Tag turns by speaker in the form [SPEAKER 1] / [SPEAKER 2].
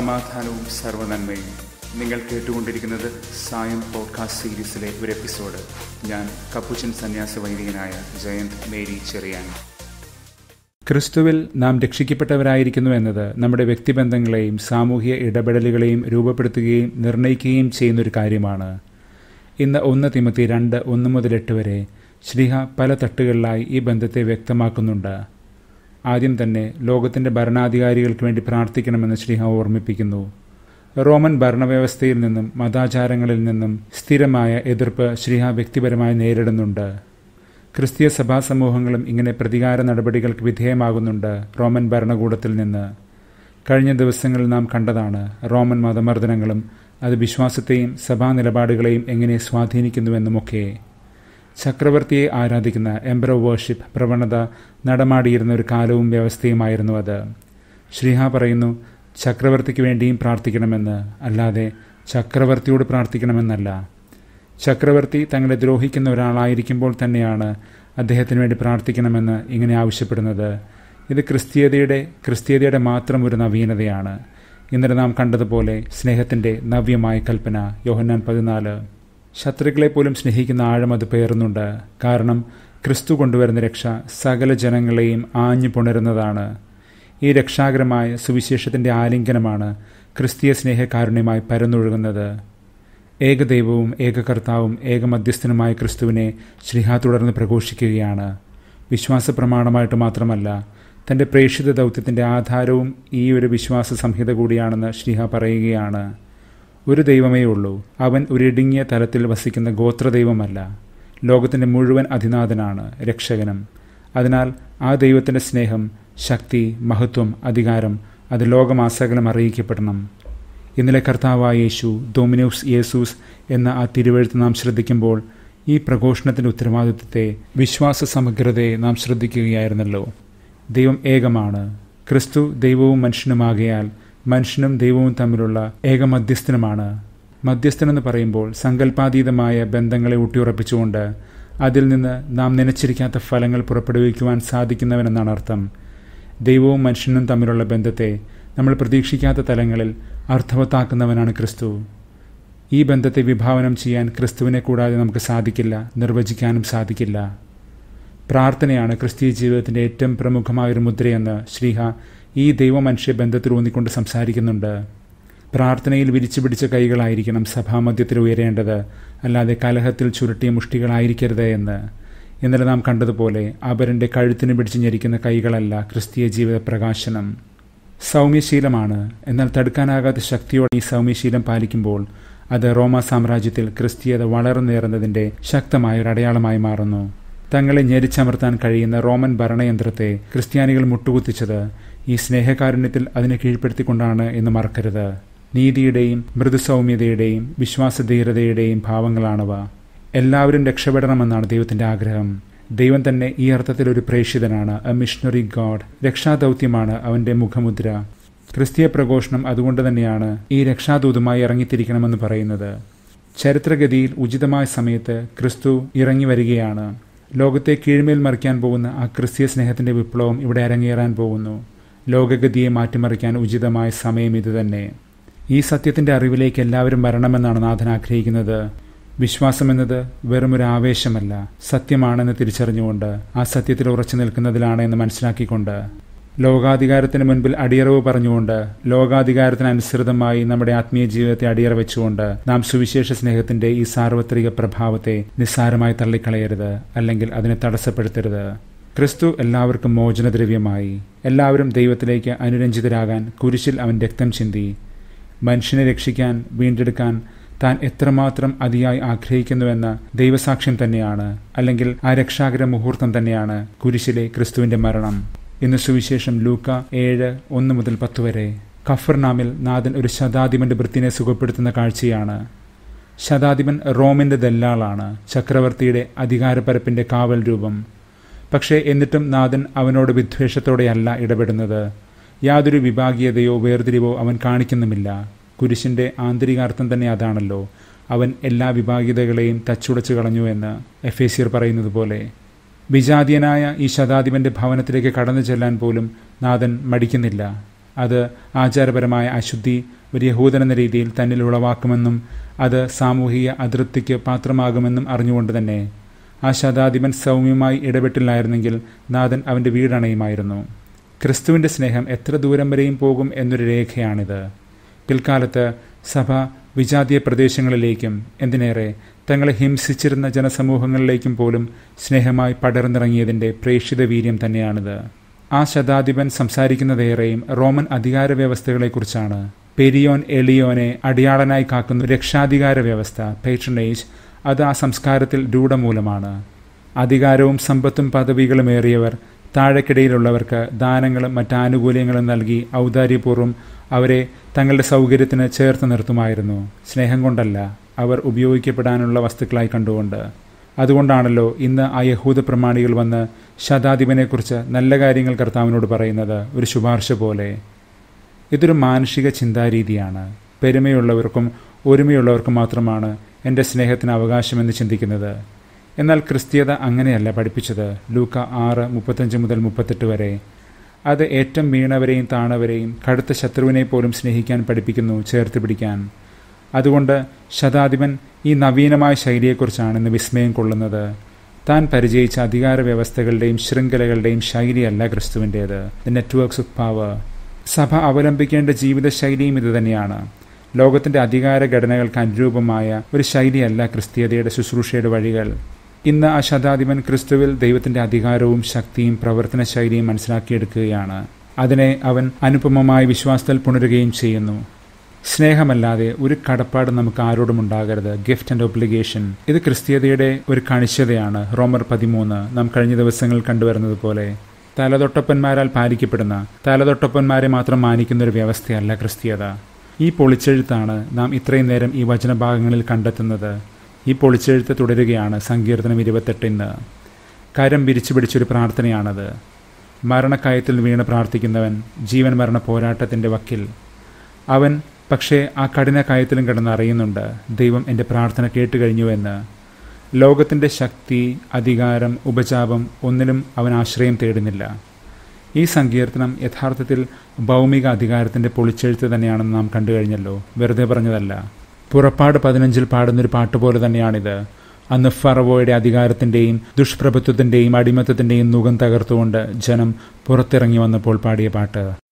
[SPEAKER 1] സമാധാനവും സർവ്വനന്മയും നിങ്ങൾ കേട്ടുകൊണ്ടിരിക്കുന്നത് സായം പോഡ്കാസ്റ്റ് സീരീസിലെ ഒരു എപ്പിസോഡ് ഞാൻ കപ്പുച്ചൻ സന്യാസ വൈദികനായ ജയന്ത് മേരി ചെറിയാൻ ക്രിസ്തുവിൽ നാം രക്ഷിക്കപ്പെട്ടവരായിരിക്കുന്നു എന്നത് നമ്മുടെ വ്യക്തിബന്ധങ്ങളെയും സാമൂഹിക ഇടപെടലുകളെയും രൂപപ്പെടുത്തുകയും നിർണ്ണയിക്കുകയും ചെയ്യുന്നൊരു കാര്യമാണ് ഇന്ന് ഒന്ന് തിമത്തി രണ്ട് ഒന്ന് മുതൽ എട്ട് വരെ ശ്രീഹ പല തട്ടുകളിലായി ഈ ബന്ധത്തെ വ്യക്തമാക്കുന്നുണ്ട് ആദ്യം തന്നെ ലോകത്തിൻ്റെ ഭരണാധികാരികൾക്ക് വേണ്ടി പ്രാർത്ഥിക്കണമെന്ന് ശ്രീഹ ഓർമ്മിപ്പിക്കുന്നു റോമൻ ഭരണവ്യവസ്ഥയിൽ നിന്നും മതാചാരങ്ങളിൽ നിന്നും സ്ഥിരമായ എതിർപ്പ് ശ്രീഹ വ്യക്തിപരമായി നേരിടുന്നുണ്ട് ക്രിസ്തീയ സഭാ സമൂഹങ്ങളും ഇങ്ങനെ പ്രതികാര നടപടികൾക്ക് വിധേയമാകുന്നുണ്ട് റോമൻ ഭരണകൂടത്തിൽ നിന്ന് കഴിഞ്ഞ ദിവസങ്ങളിൽ നാം കണ്ടതാണ് റോമൻ മതമർദ്ദനങ്ങളും അത് വിശ്വാസത്തെയും സഭാ നിലപാടുകളെയും എങ്ങനെ സ്വാധീനിക്കുന്നുവെന്നുമൊക്കെ ചക്രവർത്തിയെ ആരാധിക്കുന്ന എംബ്രോ വേർഷിപ്പ് പ്രവണത നടമാടിയിരുന്ന ഒരു കാലവും വ്യവസ്ഥയുമായിരുന്നു അത് ശ്രീഹ പറയുന്നു ചക്രവർത്തിക്ക് വേണ്ടിയും പ്രാർത്ഥിക്കണമെന്ന് അല്ലാതെ ചക്രവർത്തിയോട് പ്രാർത്ഥിക്കണമെന്നല്ല ചക്രവർത്തി തങ്ങളെ ദ്രോഹിക്കുന്ന ഒരാളായിരിക്കുമ്പോൾ തന്നെയാണ് അദ്ദേഹത്തിന് വേണ്ടി പ്രാർത്ഥിക്കണമെന്ന് ഇങ്ങനെ ആവശ്യപ്പെടുന്നത് ഇത് ക്രിസ്തീയതയുടെ ക്രിസ്തീയതയുടെ മാത്രം ഒരു നവീനതയാണ് ഇന്നലെ നാം കണ്ടതുപോലെ സ്നേഹത്തിൻ്റെ നവ്യമായ കൽപ്പന യോഹന്നാൻ പതിനാല് ശത്രുക്കളെ പോലും സ്നേഹിക്കുന്ന ആഴം അത് പേറുന്നുണ്ട് കാരണം ക്രിസ്തു കൊണ്ടുവരുന്ന രക്ഷ സകല ജനങ്ങളെയും ആഞ്ഞു പുണരുന്നതാണ് ഈ രക്ഷാകരമായ സുവിശേഷത്തിൻ്റെ ആലിംഗനമാണ് ക്രിസ്തീയ സ്നേഹകാരുണ്യമായി പരന്നൊഴുകുന്നത് ഏകദൈവവും ഏകകർത്താവും ഏകമധ്യസ്ഥനുമായ ക്രിസ്തുവിനെ ശ്രീഹ തുടർന്ന് പ്രഘോഷിക്കുകയാണ് വിശ്വാസ പ്രമാണമായിട്ട് മാത്രമല്ല തൻ്റെ പ്രേക്ഷിത ദൗത്യത്തിൻ്റെ ആധാരവും ഈ ഒരു വിശ്വാസ സംഹിത കൂടിയാണെന്ന് ശ്രീഹ പറയുകയാണ് ഒരു ദൈവമേ ഉള്ളൂ അവൻ ഒരിടുങ്ങിയ തലത്തിൽ വസിക്കുന്ന ഗോത്രദൈവമല്ല ലോകത്തിൻ്റെ മുഴുവൻ അധിനാഥനാണ് രക്ഷകനും അതിനാൽ ആ ദൈവത്തിൻ്റെ സ്നേഹം ശക്തി മഹത്വം അധികാരം അത് ലോകമാസകലം അറിയിക്കപ്പെടണം ഇന്നലെ കർത്താവായ യേശു ഡൊമിനോസ് യേസൂസ് എന്ന ആ തിരുവഴുത്ത് നാം ശ്രദ്ധിക്കുമ്പോൾ ഈ പ്രഘോഷണത്തിൻ്റെ ഉത്തരവാദിത്വത്തെ വിശ്വാസ സമഗ്രതയെ നാം ശ്രദ്ധിക്കുകയായിരുന്നല്ലോ ദൈവം ഏകമാണ് ക്രിസ്തു ദൈവവും മനുഷ്യനുമാകയാൽ മനുഷ്യനും ദൈവവും തമ്മിലുള്ള ഏക മധ്യസ്ഥനുമാണ് മധ്യസ്ഥനെന്ന് പറയുമ്പോൾ സങ്കല്പാതീതമായ ബന്ധങ്ങളെ ഊട്ടിയുറപ്പിച്ചുകൊണ്ട് അതിൽ നിന്ന് നാം നനച്ചിരിക്കാത്ത ഫലങ്ങൾ പുറപ്പെടുവിക്കുവാൻ സാധിക്കുന്നവനെന്നാണ് അർത്ഥം ദൈവവും മനുഷ്യനും തമ്മിലുള്ള ബന്ധത്തെ നമ്മൾ പ്രതീക്ഷിക്കാത്ത തലങ്ങളിൽ അർത്ഥവത്താക്കുന്നവനാണ് ക്രിസ്തു ഈ ബന്ധത്തെ വിഭാവനം ചെയ്യാൻ ക്രിസ്തുവിനെ കൂടാതെ നമുക്ക് സാധിക്കില്ല നിർവചിക്കാനും സാധിക്കില്ല പ്രാർത്ഥനയാണ് ക്രിസ്തീയ ജീവിതത്തിൻ്റെ ഏറ്റവും പ്രമുഖമായൊരു മുദ്രയെന്ന് ശ്രീഹ ഈ ദൈവമനുഷ്യ ബന്ധത്തിൽ ഊന്നിക്കൊണ്ട് സംസാരിക്കുന്നുണ്ട് പ്രാർത്ഥനയിൽ വിരിച്ചു പിടിച്ച കൈകളായിരിക്കണം സഭാമധ്യത്തിൽ ഉയരേണ്ടത് അല്ലാതെ കലഹത്തിൽ ചുരുട്ടിയ മുഷ്ടികളായിരിക്കരുത് എന്ന് ഇന്നലെ നാം കണ്ടതുപോലെ അപരൻ്റെ കഴുത്തിന് പിടിച്ചു ഞെരിക്കുന്ന കൈകളല്ല ക്രിസ്തീയ ജീവിത പ്രകാശനം സൗമ്യശീലമാണ് എന്നാൽ തടുക്കാനാകാത്ത ശക്തിയോടെ ഈ സൗമ്യശീലം പാലിക്കുമ്പോൾ അത് റോമ സാമ്രാജ്യത്തിൽ ക്രിസ്തീയത വളർന്നേറുന്നതിൻ്റെ ശക്തമായ ഒരു അടയാളമായി മാറുന്നു തങ്ങളെ ഞെരിച്ചമർത്താൻ കഴിയുന്ന റോമൻ ഭരണയന്ത്രത്തെ ക്രിസ്ത്യാനികൾ മുട്ടുകുത്തിച്ചത് ഈ സ്നേഹകാരുണ്യത്തിൽ അതിനെ കീഴ്പ്പെടുത്തിക്കൊണ്ടാണ് എന്ന് മറക്കരുത് നീതിയുടെയും മൃദുസൗമ്യതയുടെയും വിശ്വാസധീരതയുടെയും ഭാവങ്ങളാണവ എല്ലാവരും രക്ഷപ്പെടണമെന്നാണ് ദൈവത്തിന്റെ ആഗ്രഹം ദൈവം തന്നെ ഈ അർത്ഥത്തിൽ ഒരു പ്രേക്ഷിതനാണ് എ മിഷണറി ഗോഡ് രക്ഷാദൗത്യമാണ് അവന്റെ മുഖമുദ്ര ക്രിസ്തീയ പ്രഘോഷണം അതുകൊണ്ട് തന്നെയാണ് ഈ രക്ഷാദൂതുമായി ഇറങ്ങിത്തിരിക്കണമെന്ന് പറയുന്നത് ചരിത്രഗതിയിൽ ഉചിതമായ സമയത്ത് ക്രിസ്തു ഇറങ്ങി വരികയാണ് ലോകത്തെ കീഴ്മേൽ മറിക്കാൻ പോകുന്ന ആ ക്രിസ്തീയ സ്നേഹത്തിന്റെ വിപ്ലവം ഇവിടെ അരങ്ങേറാൻ പോകുന്നു ലോകഗതിയെ മാറ്റിമറിക്കാൻ ഉചിതമായ സമയം ഇതുതന്നെ ഈ സത്യത്തിന്റെ അറിവിലേക്ക് എല്ലാവരും വരണമെന്നാണ് നാഥൻ ആഗ്രഹിക്കുന്നത് വിശ്വാസമെന്നത് വെറുമൊരു ആവേശമല്ല സത്യമാണെന്ന് തിരിച്ചറിഞ്ഞുകൊണ്ട് ആ സത്യത്തിൽ ഉറച്ചു നിൽക്കുന്നതിലാണ് എന്ന് മനസ്സിലാക്കിക്കൊണ്ട് ലോകാധികാരത്തിന് മുൻപിൽ അടിയറവ് പറഞ്ഞുകൊണ്ട് ലോകാധികാരത്തിന് അനുസൃതമായി നമ്മുടെ ആത്മീയ ജീവിതത്തെ അടിയറ വെച്ചുകൊണ്ട് നാം സുവിശേഷ സ്നേഹത്തിന്റെ ഈ സാർവത്രിക പ്രഭാവത്തെ നിസ്സാരമായി തള്ളിക്കളയരുത് അല്ലെങ്കിൽ അതിനെ തടസ്സപ്പെടുത്തരുത് ക്രിസ്തു എല്ലാവർക്കും മോചനദ്രവ്യമായി എല്ലാവരും ദൈവത്തിലേക്ക് അനുരഞ്ജിതരാകാൻ കുരിശിൽ അവൻ രക്തം ചിന്തി മനുഷ്യനെ രക്ഷിക്കാൻ വീണ്ടെടുക്കാൻ താൻ എത്രമാത്രം അതിയായി ആഗ്രഹിക്കുന്നുവെന്ന ദൈവസാക്ഷ്യം തന്നെയാണ് അല്ലെങ്കിൽ ആ രക്ഷാകര മുഹൂർത്തം തന്നെയാണ് കുരിശിലെ ക്രിസ്തുവിന്റെ മരണം ഇന്ന് സുവിശേഷം ലൂക്ക ഏഴ് ഒന്ന് മുതൽ പത്ത് വരെ കഫർനാമിൽ നാഥൻ ഒരു ശതാധിപന്റെ വൃത്തിനെ സുഖപ്പെടുത്തുന്ന കാഴ്ചയാണ് ശതാധിപൻ റോമിന്റെ ദല്ലാളാണ് ചക്രവർത്തിയുടെ അധികാരപ്പരപ്പിന്റെ കാവൽ രൂപം പക്ഷേ എന്നിട്ടും നാഥൻ അവനോട് വിദ്വേഷത്തോടെയല്ല ഇടപെടുന്നത് യാതൊരു വിഭാഗീയതയോ വേർതിരിവോ അവൻ കാണിക്കുന്നുമില്ല കുരിശിന്റെ ആന്തരികാർത്ഥം തന്നെ അതാണല്ലോ അവൻ എല്ലാ വിഭാഗീയതകളെയും തച്ചുടച്ചു കളഞ്ഞു എന്ന് എഫ് എ സിയർ പറയുന്നത് പോലെ വിജാതീയനായ ഈ ശതാധിപന്റെ ഭവനത്തിലേക്ക് കടന്നു ചെല്ലാൻ പോലും നാഥൻ മടിക്കുന്നില്ല അത് ആചാരപരമായ അശുദ്ധി ഒരു യഹൂദൻ എന്ന രീതിയിൽ തന്നിൽ ഉളവാക്കുമെന്നും അത് സാമൂഹിക അതൃപ്തിക്ക് പാത്രമാകുമെന്നും അറിഞ്ഞുകൊണ്ട് തന്നെ ആ ശതാധിപൻ സൗമ്യമായി ഇടപെട്ടില്ലായിരുന്നെങ്കിൽ നാഥൻ അവൻ്റെ വീടണയുമായിരുന്നു ക്രിസ്തുവിൻ്റെ സ്നേഹം എത്ര ദൂരം വരെയും പോകും എന്നൊരു രേഖയാണിത് പിൽക്കാലത്ത് സഭ വിജാതീയ പ്രദേശങ്ങളിലേക്കും എന്തിനേറെ തങ്ങളെ ഹിംസിച്ചിരുന്ന ജനസമൂഹങ്ങളിലേക്കും പോലും സ്നേഹമായി പടർന്നിറങ്ങിയതിൻ്റെ പ്രേക്ഷിത വീര്യം തന്നെയാണിത് ആ ശതാധിപൻ സംസാരിക്കുന്നതേറെയും റോമൻ അധികാര വ്യവസ്ഥകളെക്കുറിച്ചാണ് പെരിയോൻ എളിയോനെ അടിയാളനായി കാക്കുന്ന രക്ഷാധികാര വ്യവസ്ഥ പേട്രണേജ് അത് ആ സംസ്കാരത്തിൽ രൂഢമൂലമാണ് അധികാരവും സമ്പത്തും പദവികളും ഏറിയവർ താഴെക്കിടയിലുള്ളവർക്ക് ദാനങ്ങളും മറ്റാനുകൂല്യങ്ങളും നൽകി ഔദാര്യപൂർവ്വം അവരെ തങ്ങളുടെ സൗകര്യത്തിന് ചേർത്ത് നിർത്തുമായിരുന്നു സ്നേഹം കൊണ്ടല്ല അവർ ഉപയോഗിക്കപ്പെടാനുള്ള വസ്തുക്കളായി കണ്ടുകൊണ്ട് അതുകൊണ്ടാണല്ലോ ഇന്ന് ആ യഹൂദ പ്രമാണികൾ വന്ന് ശതാധിപനെക്കുറിച്ച് നല്ല കാര്യങ്ങൾ കർത്താവിനോട് പറയുന്നത് ഒരു ശുപാർശ പോലെ ഇതൊരു മാനുഷിക ചിന്താരീതിയാണ് പെരുമയുള്ളവർക്കും ഒരുമയുള്ളവർക്കും മാത്രമാണ് എൻ്റെ സ്നേഹത്തിന് അവകാശമെന്ന് ചിന്തിക്കുന്നത് എന്നാൽ ക്രിസ്തീയത അങ്ങനെയല്ല പഠിപ്പിച്ചത് ലൂക്ക ആറ് മുപ്പത്തഞ്ച് മുതൽ മുപ്പത്തെട്ട് വരെ അത് ഏറ്റവും വീണവരെയും താണവരെയും കടുത്ത ശത്രുവിനെ പോലും സ്നേഹിക്കാൻ പഠിപ്പിക്കുന്നു ചേർത്ത് പിടിക്കാൻ അതുകൊണ്ട് ശതാധിപൻ ഈ നവീനമായ ശൈലിയെക്കുറിച്ചാണ് ഇന്ന് വിസ്മയം കൊള്ളുന്നത് താൻ പരിചയിച്ച അധികാര വ്യവസ്ഥകളുടെയും ശൃംഖലകളുടെയും ശൈലിയല്ല ക്രിസ്തുവിൻ്റേത് ദ നെറ്റ്വർക്ക്സ് ഓഫ് പവർ സഭ അവലംബിക്കേണ്ട ജീവിതശൈലിയും ഇതുതന്നെയാണ് ലോകത്തിന്റെ അധികാര ഘടനകൾക്ക് അനുരൂപമായ ഒരു ശൈലിയല്ല ക്രിസ്തീയതയുടെ ശുശ്രൂഷയുടെ വഴികൾ ഇന്ന് ആ ശതാധിപൻ ക്രിസ്തുവിൽ ദൈവത്തിന്റെ അധികാരവും ശക്തിയും പ്രവർത്തന ശൈലിയും മനസ്സിലാക്കിയെടുക്കുകയാണ് അതിനെ അവൻ അനുപമമായ വിശ്വാസത്തിൽ പുണരുകയും ചെയ്യുന്നു സ്നേഹമല്ലാതെ ഒരു കടപ്പാട് നമുക്ക് ആരോടും ഉണ്ടാകരുത് ഗിഫ്റ്റ് ആൻഡ് ഒബ്ലിഗേഷൻ ഇത് ക്രിസ്തീയതയുടെ ഒരു കണിശതയാണ് റോമർ പതിമൂന്ന് നാം കഴിഞ്ഞ ദിവസങ്ങൾ കണ്ടുവരുന്നത് പോലെ തലതൊട്ടപ്പന്മാരാൽ പാലിക്കപ്പെടുന്ന തലതൊട്ടപ്പന്മാരെ മാത്രം മാനിക്കുന്ന ഒരു വ്യവസ്ഥയല്ല ക്രിസ്തീയത ഈ പൊളിച്ചെഴുത്താണ് നാം ഇത്രയും നേരം ഈ വചനഭാഗങ്ങളിൽ കണ്ടെത്തുന്നത് ഈ പൊളിച്ചെഴുത്ത് തുടരുകയാണ് സങ്കീർത്തനം ഇരുപത്തെട്ടിന്ന് കരം വിരിച്ചു പിടിച്ചൊരു പ്രാർത്ഥനയാണത് മരണക്കയത്തിൽ വീണ് പ്രാർത്ഥിക്കുന്നവൻ ജീവൻ മരണ പോരാട്ടത്തിൻ്റെ വക്കിൽ അവൻ പക്ഷേ ആ കഠിന കയത്തിലും കിടന്ന് അറിയുന്നുണ്ട് ദൈവം എൻ്റെ പ്രാർത്ഥന കേട്ടുകഴിഞ്ഞുവെന്ന് ലോകത്തിൻ്റെ ശക്തി അധികാരം ഉപജാപം ഒന്നിലും അവൻ ആശ്രയം തേടുന്നില്ല ഈ സങ്കീർത്തനം യഥാർത്ഥത്തിൽ ഭൗമിക അധികാരത്തിൻ്റെ പൊളിച്ചെഴുത്ത് തന്നെയാണെന്ന് നാം കണ്ടു കഴിഞ്ഞല്ലോ വെറുതെ പറഞ്ഞതല്ല പുറപ്പാട് പതിനഞ്ചിൽ പാടുന്നൊരു പാട്ട് പോലെ തന്നെയാണിത് അന്ന് ഫറവോയുടെ അധികാരത്തിൻ്റെയും ദുഷ്പ്രഭുത്വത്തിൻ്റെയും അടിമത്തത്തിൻ്റെയും മുഖം തകർത്തുകൊണ്ട് ജനം പുറത്തിറങ്ങി വന്നപ്പോൾ പാടിയ പാട്ട്